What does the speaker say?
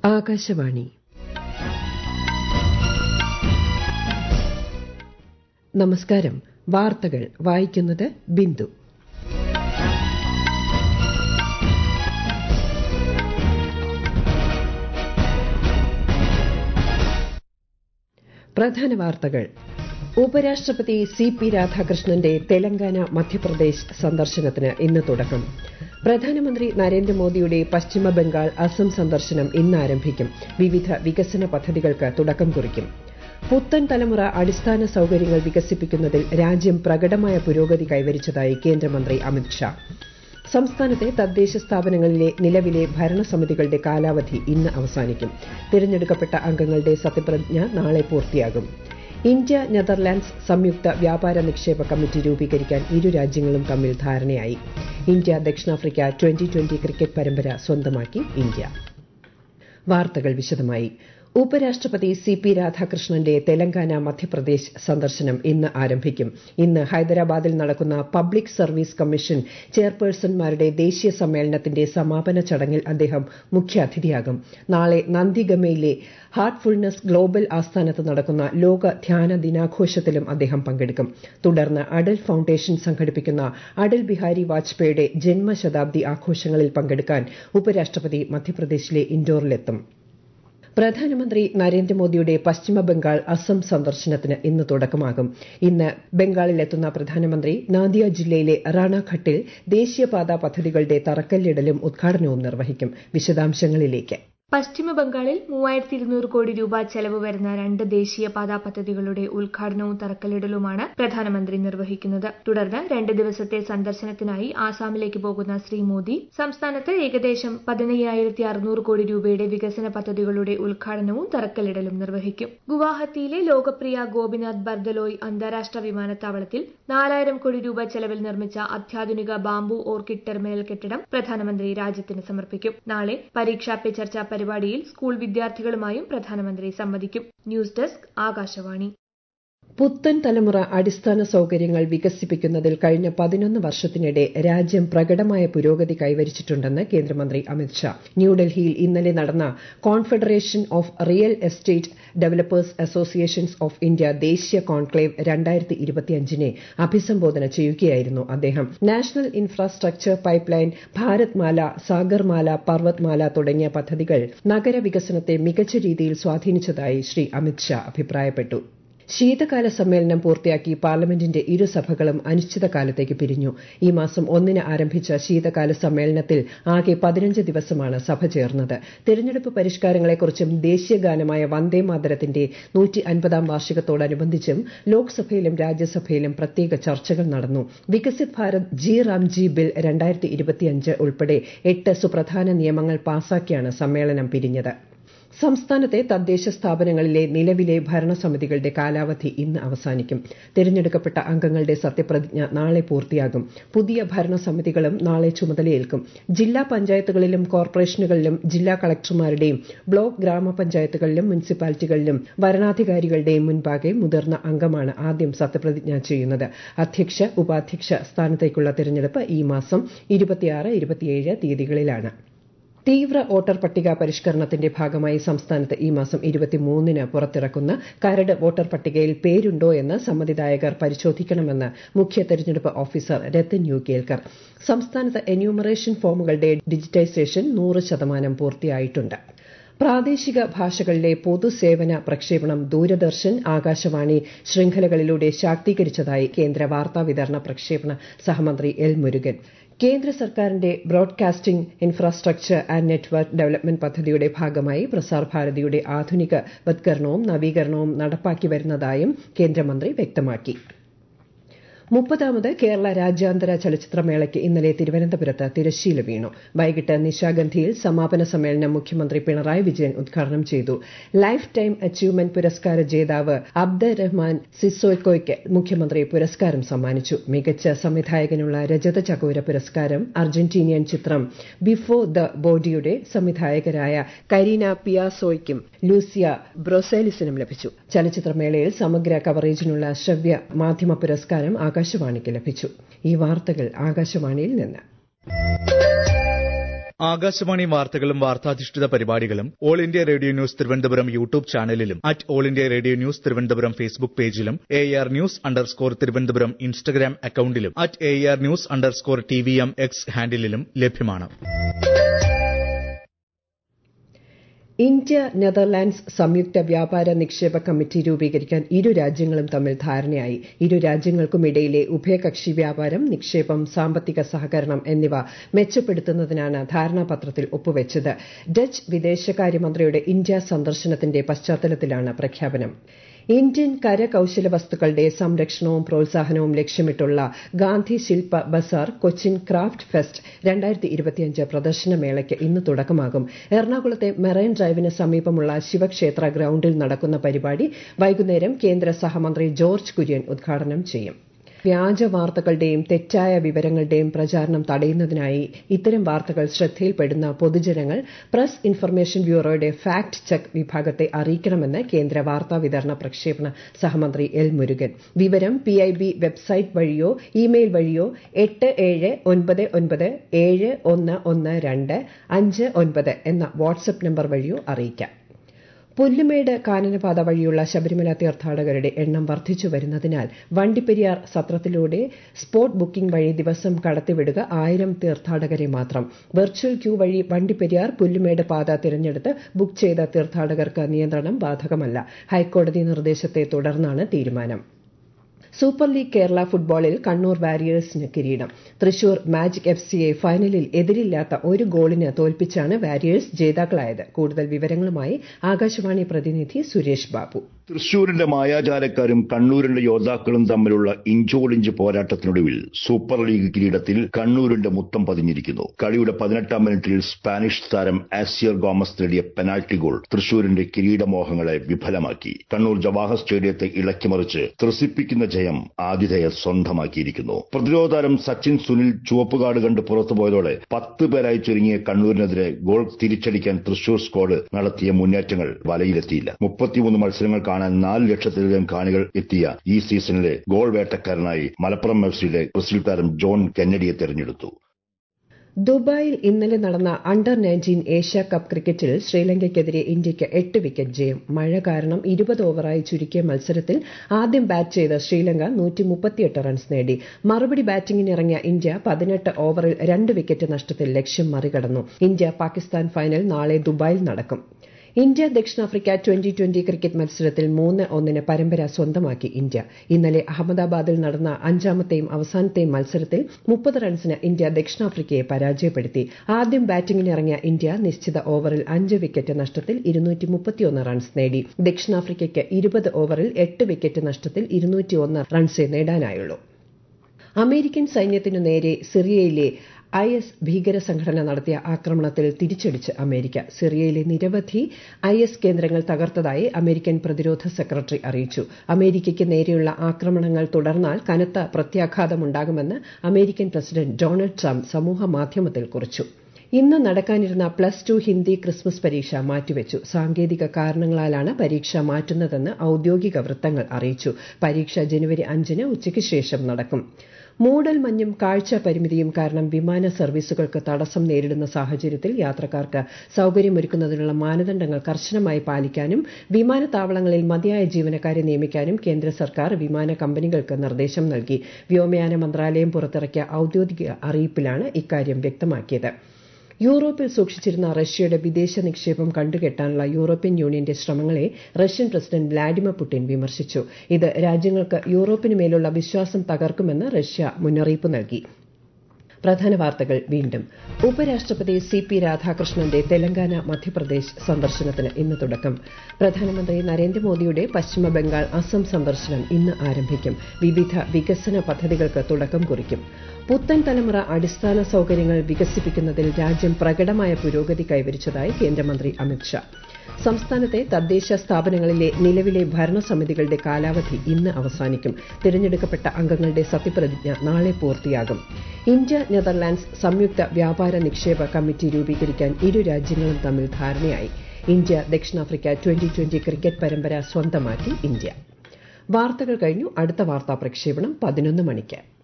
ആകാശവാണി നമസ്കാരം വാർത്തകൾ വായിക്കുന്നത് ബിന്ദു പ്രധാന വാർത്തകൾ ഉപരാഷ്ട്രപതി സി പി രാധാകൃഷ്ണന്റെ തെലങ്കാന മധ്യപ്രദേശ് സന്ദർശനത്തിന് ഇന്ന് തുടക്കം പ്രധാനമന്ത്രി നരേന്ദ്രമോദിയുടെ പശ്ചിമബംഗാൾ അസം സന്ദർശനം ഇന്ന് ആരംഭിക്കും വിവിധ വികസന പദ്ധതികൾക്ക് തുടക്കം കുറിക്കും പുത്തൻ തലമുറ അടിസ്ഥാന സൌകര്യങ്ങൾ വികസിപ്പിക്കുന്നതിൽ രാജ്യം പ്രകടമായ പുരോഗതി കൈവരിച്ചതായി കേന്ദ്രമന്ത്രി അമിത്ഷാ സംസ്ഥാനത്തെ തദ്ദേശ സ്ഥാപനങ്ങളിലെ നിലവിലെ ഭരണസമിതികളുടെ കാലാവധി ഇന്ന് അവസാനിക്കും തിരഞ്ഞെടുക്കപ്പെട്ട അംഗങ്ങളുടെ സത്യപ്രതിജ്ഞ നാളെ പൂർത്തിയാകും ഇന്ത്യ നെതർലാൻഡ്സ് സംയുക്ത വ്യാപാര നിക്ഷേപ കമ്മിറ്റി രൂപീകരിക്കാൻ ഇരു രാജ്യങ്ങളും തമ്മിൽ ധാരണയായി ഇന്ത്യ ദക്ഷിണാഫ്രിക്ക ട്വന്റി ട്വന്റി ക്രിക്കറ്റ് പരമ്പര സ്വന്തമാക്കി ഇന്ത്യ വാർത്തകൾ വിശദമായി ഉപരാഷ്ട്രപതി സി പി രാധാകൃഷ്ണന്റെ തെലങ്കാന മധ്യപ്രദേശ് സന്ദർശനം ഇന്ന് ആരംഭിക്കും ഇന്ന് ഹൈദരാബാദിൽ നടക്കുന്ന പബ്ലിക് സർവീസ് കമ്മീഷൻ ചെയർപേഴ്സൺമാരുടെ ദേശീയ സമ്മേളനത്തിന്റെ സമാപന ചടങ്ങിൽ അദ്ദേഹം മുഖ്യാതിഥിയാകും നാളെ നന്ദിഗമയിലെ ഹാർട്ട്ഫുൾനെസ് ഗ്ലോബൽ ആസ്ഥാനത്ത് നടക്കുന്ന ലോക ധ്യാന ദിനാഘോഷത്തിലും അദ്ദേഹം പങ്കെടുക്കും തുടർന്ന് അടൽ ഫൌണ്ടേഷൻ സംഘടിപ്പിക്കുന്ന അടൽ ബിഹാരി വാജ്പേയിയുടെ ജന്മശതാബ്ദി ആഘോഷങ്ങളിൽ പങ്കെടുക്കാൻ ഉപരാഷ്ട്രപതി മധ്യപ്രദേശിലെ ഇൻഡോറിലെത്തും പ്രധാനമന്ത്രി നരേന്ദ്രമോദിയുടെ പശ്ചിമബംഗാൾ അസം സന്ദർശനത്തിന് ഇന്ന് തുടക്കമാകും ഇന്ന് ബംഗാളിലെത്തുന്ന പ്രധാനമന്ത്രി നാദിയ ജില്ലയിലെ റാണാഘട്ടിൽ ദേശീയപാതാ പദ്ധതികളുടെ തറക്കല്ലിടലും ഉദ്ഘാടനവും നിർവഹിക്കും വിശദാംശങ്ങളിലേക്ക് പശ്ചിമബംഗാളിൽ മൂവായിരത്തി ഇരുന്നൂറ് കോടി രൂപ ചെലവ് വരുന്ന രണ്ട് ദേശീയപാതാ പദ്ധതികളുടെ ഉദ്ഘാടനവും തറക്കല്ലിടലുമാണ് പ്രധാനമന്ത്രി നിർവഹിക്കുന്നത് തുടർന്ന് രണ്ട് ദിവസത്തെ സന്ദർശനത്തിനായി ആസാമിലേക്ക് പോകുന്ന ശ്രീ മോദി സംസ്ഥാനത്ത് ഏകദേശം പതിനയ്യായിരത്തി അറുന്നൂറ് കോടി രൂപയുടെ വികസന പദ്ധതികളുടെ ഉദ്ഘാടനവും തറക്കല്ലിടലും നിർവഹിക്കും ഗുവാഹത്തിയിലെ ലോകപ്രിയ ഗോപിനാഥ് ബർദലോയ് അന്താരാഷ്ട്ര വിമാനത്താവളത്തിൽ നാലായിരം കോടി രൂപ ചെലവിൽ നിർമ്മിച്ച അത്യാധുനിക ബാംബു ഓർക്കിഡ് ടെർമിനൽ കെട്ടിടം പ്രധാനമന്ത്രി രാജ്യത്തിന് സമർപ്പിക്കും നാളെ പരീക്ഷാ പെ ചർച്ച പരിപാടിയിൽ സ്കൂൾ വിദ്യാർത്ഥികളുമായും പ്രധാനമന്ത്രി സംവദിക്കും ന്യൂസ് ഡെസ്ക് ആകാശവാണി പുത്തൻ തലമുറ അടിസ്ഥാന സൌകര്യങ്ങൾ വികസിപ്പിക്കുന്നതിൽ കഴിഞ്ഞ പതിനൊന്ന് വർഷത്തിനിടെ രാജ്യം പ്രകടമായ പുരോഗതി കൈവരിച്ചിട്ടുണ്ടെന്ന് കേന്ദ്രമന്ത്രി അമിത്ഷാ ന്യൂഡൽഹിയിൽ ഇന്നലെ നടന്ന confederation of real estate developers associations of India ദേശീയ കോൺക്ലേവ് രണ്ടായിരത്തി ഇരുപത്തിയഞ്ചിനെ അഭിസംബോധന ചെയ്യുകയായിരുന്നു അദ്ദേഹം national infrastructure pipeline Bharatmala Sagarmala Parvatmala തുടങ്ങിയ പദ്ധതികൾ നഗരവികസനത്തെ മികച്ച രീതിയിൽ സ്വാധീനിച്ചതായി ശ്രീ അമിത്ഷാ അഭിപ്രായപ്പെട്ടു ശീതകാല സമ്മേളനം പൂർത്തിയാക്കി പാർലമെന്റിന്റെ ഇരുസഭകളും അനിശ്ചിതകാലത്തേക്ക് പിരിഞ്ഞു ഈ മാസം ഒന്നിന് ആരംഭിച്ച ശീതകാല സമ്മേളനത്തിൽ ആകെ പതിനഞ്ച് ദിവസമാണ് സഭ ചേർന്നത് തെരഞ്ഞെടുപ്പ് പരിഷ്കാരങ്ങളെക്കുറിച്ചും ദേശീയ ഗാനമായ വന്ദേ മാതരത്തിന്റെ നൂറ്റി അൻപതാം വാർഷികത്തോടനുബന്ധിച്ചും ലോക്സഭയിലും രാജ്യസഭയിലും പ്രത്യേക ചർച്ചകൾ നടന്നു Viksit Bharat G RAM G bill രണ്ടായിരത്തി ഇരുപത്തിയഞ്ച് ഉൾപ്പെടെ എട്ട് സുപ്രധാന നിയമങ്ങൾ പാസാക്കിയാണ് സമ്മേളനം പിരിഞ്ഞത് സംസ്ഥാനത്തെ തദ്ദേശ സ്ഥാപനങ്ങളിലെ നിലവിലെ ഭരണസമിതികളുടെ കാലാവധി ഇന്ന് അവസാനിക്കും തിരഞ്ഞെടുക്കപ്പെട്ട അംഗങ്ങളുടെ സത്യപ്രതിജ്ഞ നാളെ പൂർത്തിയാകും പുതിയ ഭരണസമിതികളും നാളെ ചുമതലയേൽക്കും ജില്ലാ പഞ്ചായത്തുകളിലും കോർപ്പറേഷനുകളിലും ജില്ലാ കളക്ടർമാരുടെയും ബ്ലോക്ക് ഗ്രാമപഞ്ചായത്തുകളിലും മുനിസിപ്പാലിറ്റികളിലും വരണാധികാരികളുടെയും മുൻപാകെ മുതിർന്ന അംഗമാണ് ആദ്യം സത്യപ്രതിജ്ഞ ചെയ്യുന്നത് അധ്യക്ഷ ഉപാധ്യക്ഷ സ്ഥാനത്തേക്കുള്ള തിരഞ്ഞെടുപ്പ് ഈ മാസം ഇരുപത്തിയാറ് ഇരുപത്തിയേഴ് തീയതികളിലാണ് തീവ്ര വോട്ടർ പട്ടിക പരിഷ്കരണത്തിന്റെ ഭാഗമായി സംസ്ഥാനത്ത് ഈ മാസം ഇരുപത്തിമൂന്നിന് പുറത്തിറക്കുന്ന കരട് വോട്ടർ പട്ടികയിൽ പേരുണ്ടോ എന്ന് സമ്മതിദായകർ പരിശോധിക്കണമെന്ന് മുഖ്യ തെരഞ്ഞെടുപ്പ് ഓഫീസർ രത്തൻ യു കേൽക്കർ സംസ്ഥാനത്ത് എന്യൂമറേഷൻ ഫോമുകളുടെ ഡിജിറ്റൈസേഷൻ നൂറ് ശതമാനം പൂർത്തിയായിട്ടുണ്ട് പ്രാദേശിക ഭാഷകളിലെ പൊതുസേവന പ്രക്ഷേപണം ദൂരദർശൻ ആകാശവാണി ശൃംഖലകളിലൂടെ ശാക്തീകരിച്ചതായി കേന്ദ്ര വാർത്താവിതരണ പ്രക്ഷേപണ സഹമന്ത്രി എൽ മുരുകൻ കേന്ദ്ര സർക്കാരിന്റെ broadcasting infrastructure and network development പദ്ധതിയുടെ ഭാഗമായി പ്രസാർ ഭാരതിയുടെ ആധുനികവത്കരണവും നവീകരണവും നടപ്പാക്കി വരുന്നതായും കേന്ദ്രമന്ത്രി വ്യക്തമാക്കി മുപ്പതാമത് കേരള രാജ്യാന്തര ചലച്ചിത്രമേളയ്ക്ക് ഇന്നലെ തിരുവനന്തപുരത്ത് തിരശ്ശീല വീണു വൈകിട്ട് നിശാഗന്ധിയിൽ സമാപന സമ്മേളനം മുഖ്യമന്ത്രി പിണറായി വിജയൻ ഉദ്ഘാടനം ചെയ്തു ലൈഫ് ടൈം അച്ചീവ്മെന്റ് പുരസ്കാര ജേതാവ് അബ്ദർ റഹ്മാൻ സിസോയ്ക്കോയ്ക്ക് മുഖ്യമന്ത്രി പുരസ്കാരം സമ്മാനിച്ചു മികച്ച സംവിധായകനുള്ള രജത ചകോര പുരസ്കാരം അർജന്റീനിയൻ ചിത്രം ബിഫോർ ദ ബോഡിയുടെ സംവിധായകരായ കരീന പിയാസോയ്ക്കും ലൂസിയ ബ്രൊസേലിസിനും ലഭിച്ചു ചലച്ചിത്രമേളയിൽ സമഗ്ര കവറേജിനുള്ള ശ്രവ്യ മാധ്യമ പുരസ്കാരം ആകാശവാണിക്ക് ലഭിച്ചു ഈ വാർത്തകൾ ആകാശവാണിയിൽ നിന്ന് ആകാശവാണി വാർത്തകളും വാർത്താധിഷ്ഠിത പരിപാടികളും all India radio news Thiruvananthapuram YouTube ചാനലിലും at all India radio news Thiruvananthapuram Facebook പേജിലും A R news underscore Thiruvananthapuram Instagram അക്കൌണ്ടിലും at A R news underscore T V M X ഹാൻഡിലും ലഭ്യമാണ് ഇന്ത്യ നെതർലാൻഡ്സ് സംയുക്ത വ്യാപാര നിക്ഷേപ കമ്മിറ്റി രൂപീകരിക്കാൻ ഇരു രാജ്യങ്ങളും തമ്മിൽ ധാരണയായി ഇരു രാജ്യങ്ങൾക്കുമിടയിലെ ഉഭയകക്ഷി വ്യാപാരം നിക്ഷേപം സാമ്പത്തിക സഹകരണം എന്നിവ മെച്ചപ്പെടുത്തുന്നതിനാണ് ധാരണാപത്രത്തിൽ ഒപ്പുവച്ചത് ഡച്ച് വിദേശകാര്യമന്ത്രിയുടെ ഇന്ത്യ സന്ദർശനത്തിന്റെ പശ്ചാത്തലത്തിലാണ് പ്രഖ്യാപനം ഇന്ത്യൻ കരകൌശല വസ്തുക്കളുടെ സംരക്ഷണവും പ്രോത്സാഹനവും ലക്ഷ്യമിട്ടുള്ള Gandhi Shilpa Bazaar Cochin craft fest രണ്ടായിരത്തി ഇരുപത്തിയഞ്ച് പ്രദർശനമേളയ്ക്ക് ഇന്ന് തുടക്കമാകും എറണാകുളത്തെ മെറൈൻ ഡ്രൈവിന് സമീപമുള്ള ശിവക്ഷേത്ര ഗ്രൌണ്ടിൽ നടക്കുന്ന പരിപാടി വൈകുന്നേരം കേന്ദ്ര സഹമന്ത്രി ജോർജ് കുര്യൻ ഉദ്ഘാടനം ചെയ്യും വ്യാജ വാർത്തകളുടെയും തെറ്റായ വിവരങ്ങളുടെയും പ്രചാരണം തടയുന്നതിനായി ഇത്തരം വാർത്തകൾ ശ്രദ്ധയിൽപ്പെടുന്ന പൊതുജനങ്ങൾ പ്രസ് ഇൻഫർമേഷൻ ബ്യൂറോയുടെ ഫാക്ട് ചെക്ക് വിഭാഗത്തെ അറിയിക്കണമെന്ന് കേന്ദ്ര വാർത്താ വിതരണ പ്രക്ഷേപണ സഹമന്ത്രി എൽ മുരുകൻ വിവരം പിഐബി വെബ്സൈറ്റ് വഴിയോ ഇമെയിൽ വഴിയോ എട്ട് ഏഴ് ഒൻപത് ഒൻപത് ഏഴ് ഒന്ന് ഒന്ന് രണ്ട് അഞ്ച് ഒൻപത് എന്ന വാട്സ്ആപ്പ് നമ്പർ വഴിയോ അറിയിക്കാം പുല്ലുമേട് കാനനപാത വഴിയുള്ള ശബരിമല തീർത്ഥാടകരുടെ എണ്ണം വർദ്ധിച്ചു വരുന്നതിനാൽ വണ്ടിപ്പെരിയാർ സത്രത്തിലൂടെ സ്പോട്ട് ബുക്കിംഗ് വഴി ദിവസം കടത്തിവിടുക ആയിരം തീർത്ഥാടകരെ മാത്രം വെർച്വൽ ക്യൂ വഴി വണ്ടിപ്പെരിയാർ പുല്ലുമേട് പാത തിരഞ്ഞെടുത്ത് ബുക്ക് ചെയ്ത തീർത്ഥാടകർക്ക് നിയന്ത്രണം ബാധകമല്ല ഹൈക്കോടതി നിർദ്ദേശത്തെ തുടർന്നാണ് തീരുമാനം സൂപ്പർ ലീഗ് കേരള ഫുട്ബോളിൽ കണ്ണൂർ വാരിയേഴ്സിന് കിരീടം തൃശൂർ മാജിക് എഫ് സിയെ ഫൈനലിൽ എതിരില്ലാത്ത ഒരു ഗോളിന് തോൽപ്പിച്ചാണ് വാരിയേഴ്സ് ജേതാക്കളായത് കൂടുതൽ വിവരങ്ങളുമായി ആകാശവാണി പ്രതിനിധി സുരേഷ് ബാബു തൃശൂരിന്റെ മായാജാലക്കാരും കണ്ണൂരിന്റെ യോദ്ധാക്കളും തമ്മിലുള്ള ഇഞ്ചോടിഞ്ച് പോരാട്ടത്തിനൊടുവിൽ സൂപ്പർ ലീഗ് കിരീടത്തിൽ കണ്ണൂരിന്റെ മുത്തം പതിഞ്ഞിരിക്കുന്നു കളിയുടെ പതിനെട്ടാം മിനിറ്റിൽ സ്പാനിഷ് താരം ആസിയർ ഗോമസ് നേടിയ പെനാൽറ്റി ഗോൾ തൃശൂരിന്റെ കിരീടമോഹങ്ങളെ വിഫലമാക്കി കണ്ണൂർ ജവാഹർ സ്റ്റേഡിയത്തെ ഇളക്കിമറിച്ച് ത്രസിപ്പിക്കുന്ന ജയം ആതിഥേയർ സ്വന്തമാക്കിയിരിക്കുന്നു പ്രതിരോധതാരം സച്ചിൻ സുനിൽ ചുവപ്പുകാട് കണ്ട് പുറത്തുപോയതോടെ പത്ത് പേരായി ചുരുങ്ങിയ കണ്ണൂരിനെതിരെ ഗോൾ തിരിച്ചടിക്കാൻ തൃശൂർ സ്ക്വാഡ് നടത്തിയ മുന്നേറ്റങ്ങൾ വലയിലെത്തിയില്ല മുപ്പത്തിമൂന്ന് മത്സരങ്ങൾ കാണാൻ നാല് ലക്ഷത്തിലധികം കാണികൾ എത്തിയ ഈ സീസണിലെ ഗോൾ വേട്ടക്കാരനായി മലപ്പുറം എഫ് സിയുടെ ബ്രസീൽ താരം ജോൺ കെന്നഡിയെ തെരഞ്ഞെടുത്തു ദുബായിൽ ഇന്നലെ നടന്ന അണ്ടർ നയൻറ്റീൻ ഏഷ്യ കപ്പ് ക്രിക്കറ്റിൽ ശ്രീലങ്കയ്ക്കെതിരെ ഇന്ത്യയ്ക്ക് എട്ട് വിക്കറ്റ് ജയം മഴ കാരണം ഇരുപത് ഓവറായി ചുരുക്കിയ മത്സരത്തിൽ ആദ്യം ബാറ്റ് ചെയ്ത ശ്രീലങ്ക റൺസ് നേടി മറുപടി ബാറ്റിംഗിനിറങ്ങിയ ഇന്ത്യ പതിനെട്ട് ഓവറിൽ രണ്ട് വിക്കറ്റ് നഷ്ടത്തിൽ ലക്ഷ്യം മറികടന്നു ഇന്ത്യ പാകിസ്ഥാൻ ഫൈനൽ നാളെ ദുബായിൽ നടക്കും ഇന്ത്യ ദക്ഷിണാഫ്രിക്ക ട്വന്റി ട്വന്റി ക്രിക്കറ്റ് മത്സരത്തിൽ മൂന്ന് ഒന്നിന് പരമ്പര സ്വന്തമാക്കി ഇന്ത്യ ഇന്നലെ അഹമ്മദാബാദിൽ നടന്ന അഞ്ചാമത്തെയും അവസാനത്തെയും മത്സരത്തിൽ മുപ്പത് റൺസിന് ഇന്ത്യ ദക്ഷിണാഫ്രിക്കയെ പരാജയപ്പെടുത്തി ആദ്യം ബാറ്റിംഗിനിറങ്ങിയ ഇന്ത്യ നിശ്ചിത ഓവറിൽ അഞ്ച് വിക്കറ്റ് നഷ്ടത്തിൽ റൺസ് നേടി ദക്ഷിണാഫ്രിക്കയ്ക്ക് ഇരുപത് ഓവറിൽ എട്ട് വിക്കറ്റ് നഷ്ടത്തിൽ റൺസേ നേടാനായുള്ളൂ അമേരിക്കൻ സൈന്യത്തിനു നേരെ സിറിയയിലെ ഐ എസ് ഭീകര സംഘടന നടത്തിയ ആക്രമണത്തിൽ തിരിച്ചടിച്ച് അമേരിക്ക സിറിയയിലെ നിരവധി ഐ എസ് കേന്ദ്രങ്ങൾ തകർത്തതായി അമേരിക്കൻ പ്രതിരോധ സെക്രട്ടറി അറിയിച്ചു അമേരിക്കയ്ക്ക് നേരെയുള്ള ആക്രമണങ്ങൾ തുടർന്നാൽ കനത്ത പ്രത്യാഘാതമുണ്ടാകുമെന്ന് അമേരിക്കൻ പ്രസിഡന്റ് ഡൊണാൾഡ് ട്രംപ് സമൂഹ മാധ്യമത്തിൽ കുറിച്ചു ഇന്ന് നടക്കാനിരുന്ന പ്ലസ് ടു ഹിന്ദി ക്രിസ്മസ് പരീക്ഷ മാറ്റിവെച്ചു സാങ്കേതിക കാരണങ്ങളാലാണ് പരീക്ഷ മാറ്റുന്നതെന്ന് ഔദ്യോഗിക വൃത്തങ്ങൾ അറിയിച്ചു പരീക്ഷ ജനുവരി അഞ്ചിന് ഉച്ചയ്ക്ക് ശേഷം നടക്കും മൂടൽ മഞ്ഞും കാഴ്ച പരിമിതിയും കാരണം വിമാന സർവീസുകൾക്ക് തടസ്സം നേരിടുന്ന സാഹചര്യത്തിൽ യാത്രക്കാർക്ക് സൌകര്യമൊരുക്കുന്നതിനുള്ള മാനദണ്ഡങ്ങൾ കർശനമായി പാലിക്കാനും വിമാനത്താവളങ്ങളിൽ മതിയായ ജീവനക്കാരെ നിയമിക്കാനും കേന്ദ്ര സർക്കാർ വിമാന കമ്പനികൾക്ക് നിർദ്ദേശം നൽകി വ്യോമയാന മന്ത്രാലയം പുറത്തിറക്കിയ ഔദ്യോഗിക അറിയിപ്പിലാണ് ഇക്കാര്യം വ്യക്തമാക്കിയത് യൂറോപ്പിൽ സൂക്ഷിച്ചിരുന്ന റഷ്യയുടെ വിദേശ നിക്ഷേപം കണ്ടുകെട്ടാനുള്ള യൂറോപ്യൻ യൂണിയന്റെ ശ്രമങ്ങളെ റഷ്യൻ പ്രസിഡന്റ് വ്ളാഡിമിർ പുടിൻ വിമർശിച്ചു ഇത് രാജ്യങ്ങൾക്ക് യൂറോപ്പിന് മേലുള്ള വിശ്വാസം തകർക്കുമെന്ന് റഷ്യ മുന്നറിയിപ്പ് നൽകി പ്രധാന വാർത്തകൾ വീണ്ടും ഉപരാഷ്ട്രപതി സി പി രാധാകൃഷ്ണന്റെ തെലങ്കാന മധ്യപ്രദേശ് സന്ദർശനത്തിന് ഇന്ന് തുടക്കം പ്രധാനമന്ത്രി നരേന്ദ്രമോദിയുടെ പശ്ചിമ ബംഗാൾ അസം സന്ദർശനം ഇന്ന് ആരംഭിക്കും വിവിധ വികസന പദ്ധതികൾക്ക് തുടക്കം കുറിക്കും പുത്തൻ തലമുറ അടിസ്ഥാന സൌകര്യങ്ങൾ വികസിപ്പിക്കുന്നതിൽ രാജ്യം പ്രകടമായ പുരോഗതി കൈവരിച്ചതായി കേന്ദ്രമന്ത്രി അമിത്ഷാ സംസ്ഥാനത്തെ തദ്ദേശ സ്ഥാപനങ്ങളിലെ നിലവിലെ ഭരണസമിതികളുടെ കാലാവധി ഇന്ന് അവസാനിക്കും തിരഞ്ഞെടുക്കപ്പെട്ട അംഗങ്ങളുടെ സത്യപ്രതിജ്ഞ നാളെ പൂർത്തിയാകും ഇന്ത്യ നെതർലാൻഡ്സ് സംയുക്ത വ്യാപാര നിക്ഷേപ കമ്മിറ്റി രൂപീകരിക്കാൻ ഇരു രാജ്യങ്ങളും തമ്മിൽ ധാരണയായി ഇന്ത്യ ദക്ഷിണാഫ്രിക്ക ട്വന്റി ട്വന്റി ക്രിക്കറ്റ് പരമ്പര സ്വന്തമാക്കി ഇന്ത്യ വാർത്തകൾ കഴിഞ്ഞു അടുത്ത വാർത്താ പ്രക്ഷേപണം പതിനൊന്ന് മണിക്ക്